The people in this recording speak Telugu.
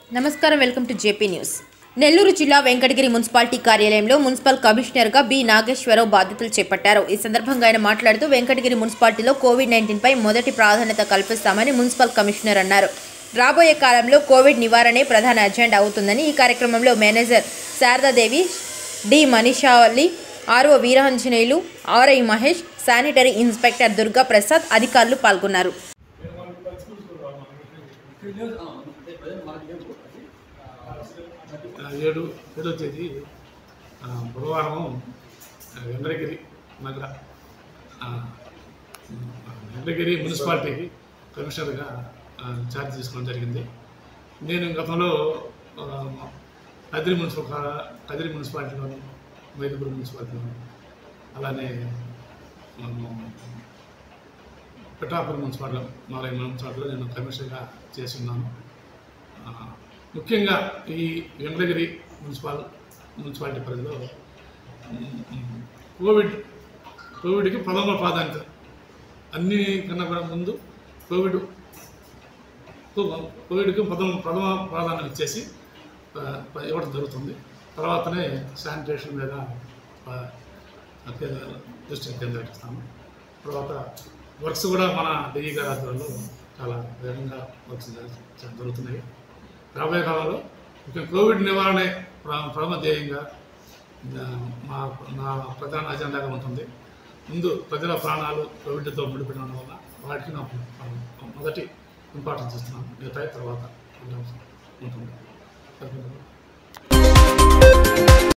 నమస్కారం welcome to JP news Nellore జిల్లా వెంకటగిరి మున్సిపాలిటీ కార్యాలయంలో మున్సిపల్ కమిషనర్గా బి నాగేశ్వరరావు బాధ్యతలు చేపట్టారు ఈ సందర్భంగా ఆయన మాట్లాడుతూ వెంకటగిరి మున్సిపాలిటీలో కోవిడ్ నైన్టీన్ పై మొదటి ప్రాధాన్యత కల్పిస్తామని మున్సిపల్ కమిషనర్ అన్నారు రాబోయే కాలంలో కోవిడ్ నివారణే ప్రధాన అజెండా అవుతుందని ఈ కార్యక్రమంలో manager Sharada Devi D Manishavalli RO Veeranjaneyulu RI Mahesh sanitary inspector Durga Prasad అధికారులు పాల్గొన్నారు ఆ, ఏడు ఏడో తేదీ ఆ, బుధవారం ఆ, వెంకటగిరి నగర ఆ, వెంకటగిరి మున్సిపాలిటీకి కమిషనర్గా ఆ, ఛార్జ్ తీసుకోవడం జరిగింది నేను గతంలో ఆ, కదిరి మున్సిపల్ కా- కదిరి మున్సిపాలిటీలోను మైదుగురు మున్సిపాలిటీలోను అలానే ఆ, పిఠాపురం మున్సిపాలిటీలో నాలుగు మున్సిపాలిటీలో నేను కమిషనర్గా చేస్తున్నాను ఆ, ముఖ్యంగా ఈ వెంకటగిరి మున్సిపల్ మున్సిపాలిటీ పరిధిలో ఉమ్, ఉమ్, కోవిడ్ కోవిడ్కి ప్రథమ ప్రాధాన్యత అన్ని కన్నా కూడా ముందు కోవిడ్ కోవిడ్కి ప్రథమ ప్రథమ ప్రాధాన్యత ఇచ్చేసి ఆ, ఇవ్వడం జరుగుతుంది తర్వాతనే శానిటేషన్ మీద ఆ, అత్య- దృష్టి కేంద్రీకరిస్తాము తర్వాత వర్క్స్ కూడా మన డిఈ గారి ఆధ్వర్యంలో చాలా వేగంగా వర్క్స్ జరు- జరుగుతున్నాయి రాబోయే కాలంలో ఇక కోవిడ్ నివారణే ప్ర- ప్రథమ ధ్యేయంగా ఆ, మా నా ప్రధాన అజెండాగా ఉంటుంది ముందు ప్రజల ప్రాణాలు కోవిడ్తో ముడిపడిన వల్ల వాటికి నాకు మొదటి ఇంపార్టెన్స్ ఇస్తున్నాను మిగతా తర్వాత ఉంటుంది